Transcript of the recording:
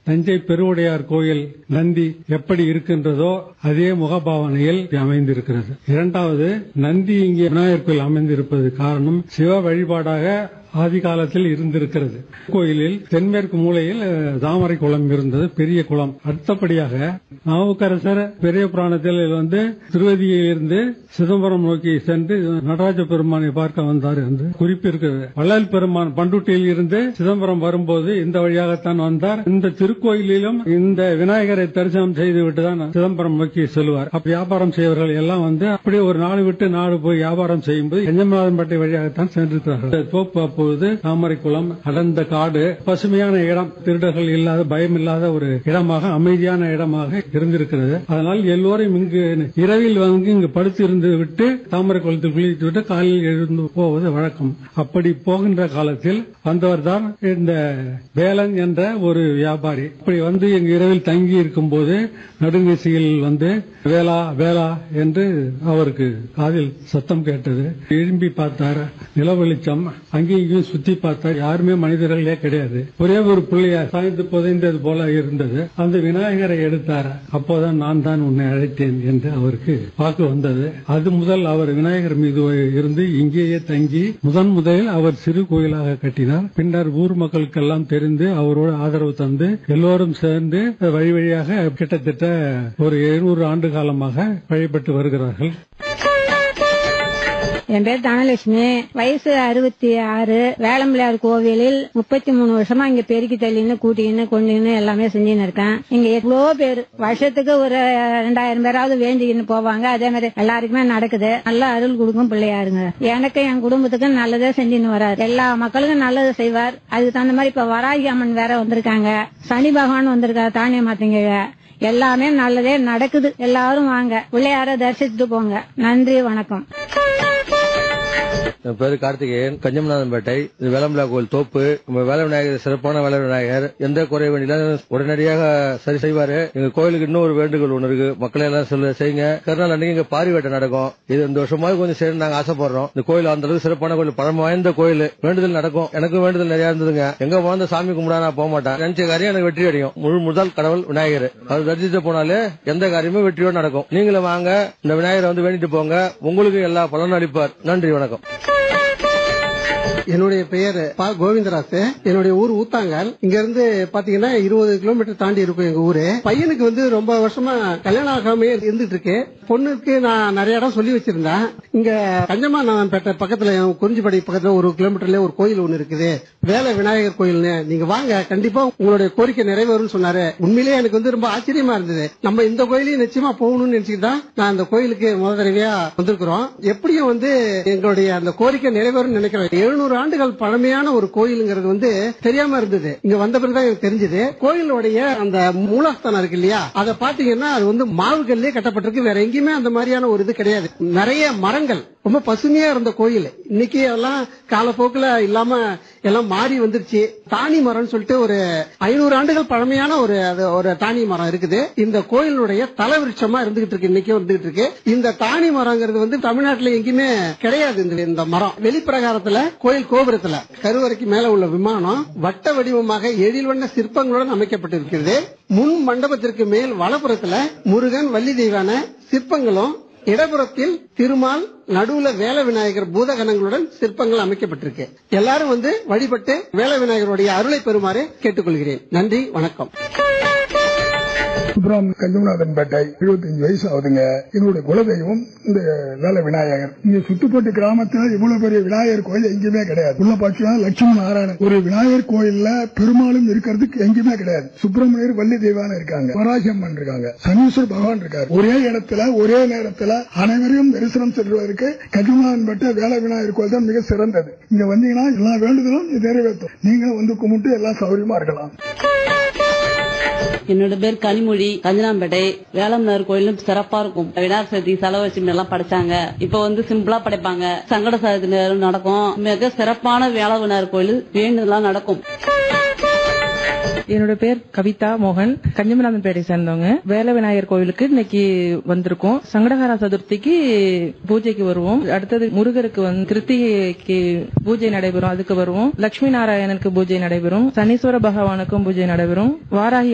தஞ்சை பெருவுடையார் கோயில் நந்தி எப்படி இருக்கின்றதோ அதே முகபாவனையில் அமைந்திருக்கிறது இரண்டாவது நந்தி இங்கே விநாயகர் கோயில் அமைந்திருப்பது காரணம் சிவ வழிபாடாக ஆதி காலத்தில் இருந்திருக்கிறது கோயிலில் தென்மேற்கு மூலையில் அஹ், தாமரை குளம் இருந்தது பெரிய குளம் அடுத்தபடியாக நாவுக்கரசர் பெரிய புராணத்தில் வந்து திருவதியில் இருந்து சிதம்பரம் நோக்கி சென்று நடராஜ பெருமானை பார்க்க வந்தார் என்று குறிப்பு இருக்கிறது வள்ளல் பெருமான் பண்டுட்டியில் இருந்து சிதம்பரம் வரும்போது இந்த வழியாகத்தான் வந்தார் இந்த திருக்கோயிலிலும் இந்த விநாயகரை தரிசனம் செய்துவிட்டு தான் சிதம்பரம் நோக்கி செல்வார் அப்ப வியாபாரம் செய்வர்கள் எல்லாம் வந்து அப்படியே ஒரு நாடு விட்டு நாடு போய் வியாபாரம் செய்யும்போது எஞ்சமநாதன்பேட்டை வழியாகத்தான் சென்றிருக்கிறார்கள் இந்த தோப்பு அப்பொழுது தாமரைக்குளம் அடர்ந்த காடு பசுமையான இடம் திருடர்கள் இல்லாத பயம் இல்லாத ஒரு இடமாக அமைதியான இடமாக இருந்திருக்கிறது அதனால் எல்லோரும் இங்கு இரவில் வந்து இங்கு படுத்து இருந்து விட்டு தாமரை குளத்தில் குளித்து விட்டு காலையில் எழுந்து போவது வழக்கம் அப்படி போகின்ற காலத்தில் வந்தவர் தான் இந்த வேலன் என்ற ஒரு வியாபாரி இப்படி வந்து எங்க இரவில் தங்கி இருக்கும் போது நடுநிசையில் வந்து வேலா வேலா என்று அவருக்கு காதில் சத்தம் கேட்டது எழும்பி பார்த்தார் நில வெளிச்சம் அங்கேயும் இங்கேயும் சுத்தி பார்த்தார் யாருமே மனிதர்களே கிடையாது ஒரே ஒரு பிள்ளையார் சாய்ந்து புதைந்தது போல இருந்தது அந்த விநாயகரை எடுத்தார் அப்போதான் நான் தான் உன்னை அழைத்தேன் என்று அவருக்கு வாக்கு வந்தது அது முதல் அவர் விநாயகர் மீது இருந்து இங்கேயே தங்கி முதன் முதலில் அவர் சிறு கோயிலாக கட்டினார் பின்னர் ஊர் மக்களுக்கெல்லாம் தெரிந்து அவரோடு ஆதரவு தந்து எல்லோரும் சேர்ந்து வழி வழியாக கிட்டத்தட்ட ஒரு எழுநூறு ஆண்டு காலமாக வழிபட்டு வருகிறார்கள் என் பேர் தனலட்சுமி வயசு அறுபத்தி ஆறு வேளம்பிள்ளையார் கோவிலில் முப்பத்தி மூணு வருஷமா இங்க பெருக்கி தள்ளின்னு கூட்டின்னு கொண்டுன்னு எல்லாமே செஞ்சுன்னு இருக்கேன் இங்க எவ்வளோ பேர் வருஷத்துக்கு ஒரு ரெண்டாயிரம் பேராவது வேண்டிக்கின்னு போவாங்க அதே மாதிரி எல்லாருக்குமே நடக்குது நல்ல அருள் கொடுக்கும் பிள்ளையாருங்க எனக்கு என் குடும்பத்துக்கு நல்லதே செஞ்சுன்னு வராரு எல்லா மக்களுக்கும் நல்லது செய்வார் அதுக்கு தகுந்த மாதிரி இப்ப வராகி அம்மன் வேற வந்திருக்காங்க சனி பகவான் வந்திருக்காரு தானிய மாத்தீங்க எல்லாமே நல்லதே நடக்குது எல்லாரும் வாங்க பிள்ளையார தரிசிச்சுட்டு போங்க நன்றி வணக்கம் என் பேரு கார்த்திகேயன் கஞ்சமநாதன்பேட்டை இது வேலம்பிளா கோயில் தோப்பு நம்ம வேலை விநாயகர் சிறப்பான வேலை விநாயகர் எந்த குறை வேண்டியில உடனடியாக சரி செய்வாரு எங்க கோயிலுக்கு இன்னும் ஒரு வேண்டுகோள் ஒண்ணு இருக்கு மக்களை எல்லாம் சொல்ல செய்யுங்க கருநாள் அன்னைக்கு இங்க பாரி வேட்டை நடக்கும் இது இந்த வருஷமாவது கொஞ்சம் சரி நாங்க ஆசைப்படுறோம் இந்த கோயில் அந்த அளவுக்கு சிறப்பான கோயில் பழம் வாய்ந்த கோயில் வேண்டுதல் நடக்கும் எனக்கும் வேண்டுதல் நிறைய இருந்ததுங்க எங்க வாழ்ந்த சாமி கும்பிடா நான் போக மாட்டேன் நினைச்ச காரியம் எனக்கு வெற்றி அடையும் முழு முதல் கடவுள் விநாயகர் அவர் தரிசித்து போனாலே எந்த காரியமும் வெற்றியோடு நடக்கும் நீங்களும் வாங்க இந்த விநாயகரை வந்து வேண்டிட்டு போங்க உங்களுக்கு எல்லா பலனும் அளிப்பார் நன்றி வணக்கம் என்னுடைய பெயர் பா கோவிந்தராஜ் என்னுடைய ஊர் ஊத்தாங்கல் இங்க இருந்து பாத்தீங்கன்னா இருபது கிலோமீட்டர் தாண்டி இருக்கும் எங்க ஊரு பையனுக்கு வந்து ரொம்ப வருஷமா கல்யாணம் ஆகாம இருந்துட்டு இருக்கு பொண்ணுக்கு நான் நிறைய இடம் சொல்லி வச்சிருந்தேன் இங்க கஞ்சமாநகன்பேட்டை பக்கத்துல குறிஞ்சிப்படி பக்கத்துல ஒரு கிலோமீட்டர்ல ஒரு கோயில் ஒண்ணு இருக்குது வேலை விநாயகர் கோயில்னு நீங்க வாங்க கண்டிப்பா உங்களுடைய கோரிக்கை நிறைவேறும்னு சொன்னாரு உண்மையிலேயே எனக்கு வந்து ரொம்ப ஆச்சரியமா இருந்தது நம்ம இந்த கோயிலையும் நிச்சயமா போகணும்னு நினைச்சுட்டு தான் நான் அந்த கோயிலுக்கு முதல் தடவையா வந்திருக்கிறோம் எப்படியும் வந்து எங்களுடைய அந்த கோரிக்கை நிறைவேறும்னு நினைக்கிறேன் எழுநூறு ஆண்டுகள் பழமையான ஒரு கோயிலுங்கிறது வந்து தெரியாம இருந்தது இங்க வந்த பிறகுதான் எனக்கு தெரிஞ்சது கோயிலுடைய அந்த மூலஸ்தானம் இருக்கு இல்லையா அதை பாத்தீங்கன்னா அது வந்து மாவுகள்லயே கட்டப்பட்டிருக்கு வேற எங்கேயுமே அந்த மாதிரியான ஒரு இது கிடையாது நிறைய மரங்கள் ரொம்ப பசுமையா இருந்த கோயில் இன்னைக்கு எல்லாம் காலப்போக்குல இல்லாம எல்லாம் மாறி வந்துருச்சு தானி மரம்னு சொல்லிட்டு ஒரு ஐநூறு ஆண்டுகள் பழமையான ஒரு அது ஒரு தானி மரம் இருக்குது இந்த கோயிலுடைய தலைவிருட்சமா இருந்துகிட்டு இருக்கு இன்னைக்கு வந்துகிட்டு இருக்கு இந்த தானி மரங்கிறது வந்து தமிழ்நாட்டுல எங்கேயுமே கிடையாது இந்த இந்த மரம் வெளிப்பிரகாரத்துல கோயில் கோபுரத்துல கருவறைக்கு மேல உள்ள விமானம் வட்ட வடிவமாக எழில் வண்ண சிற்பங்களுடன் அமைக்கப்பட்டிருக்கிறது முன் மண்டபத்திற்கு மேல் வலப்புறத்துல முருகன் வள்ளி தெய்வான சிற்பங்களும் இடப்புறத்தில் திருமால் நடுவுல வேல விநாயகர் பூதகணங்களுடன் சிற்பங்கள் அமைக்கப்பட்டிருக்கு எல்லாரும் வந்து வழிபட்டு வேல விநாயகருடைய அருளை பெறுமாறு கேட்டுக்கொள்கிறேன் நன்றி வணக்கம் சுப்ராம் கஞ்சமநாதன்பேட்டை எழுபத்தஞ்சு வயசு ஆகுதுங்க என்னுடைய குலதெய்வம் இந்த வேலை விநாயகர் இங்க சுத்துப்பட்டு கிராமத்துல இவ்வளவு பெரிய விநாயகர் கோயில் எங்கேயுமே கிடையாது உள்ள பாத்தீங்கன்னா லட்சுமி நாராயணன் ஒரு விநாயகர் கோயில்ல பெருமாளும் இருக்கிறதுக்கு எங்கேயுமே கிடையாது சுப்பிரமணியர் வள்ளி தெய்வான இருக்காங்க வராசியம்மன் இருக்காங்க சனீஸ்வர பகவான் இருக்காரு ஒரே இடத்துல ஒரே நேரத்துல அனைவரையும் தரிசனம் செல்வதற்கு கஞ்சமநாதன்பேட்டை வேலை விநாயகர் கோயில் தான் மிக சிறந்தது இங்க வந்தீங்கன்னா எல்லா வேண்டுதலும் நிறைவேற்றும் நீங்களும் வந்து கும்பிட்டு எல்லாம் சௌகரியமா இருக்கலாம் என்னோட பேர் கனிமொழி கஞ்சனாம்பேட்டை வேளம்னார் கோயிலும் சிறப்பா இருக்கும் விநாயகர் சதுர்த்தி செலவச்சு எல்லாம் படைச்சாங்க இப்ப வந்து சிம்பிளா படைப்பாங்க சங்கட சதுர்த்தி நேரம் நடக்கும் மிக சிறப்பான வேளவினார் கோயில் வேண்டுதலாம் நடக்கும் என்னோட பேர் கவிதா மோகன் கஞ்சமநாதன்பேட்டை சேர்ந்தவங்க வேல விநாயகர் கோயிலுக்கு இன்னைக்கு வந்திருக்கோம் சங்கடஹர சதுர்த்திக்கு பூஜைக்கு வருவோம் அடுத்தது முருகருக்கு வந்து கிருத்திகைக்கு பூஜை நடைபெறும் அதுக்கு வருவோம் லட்சுமி நாராயணனுக்கு பூஜை நடைபெறும் சனீஸ்வர பகவானுக்கும் பூஜை நடைபெறும் வாராகி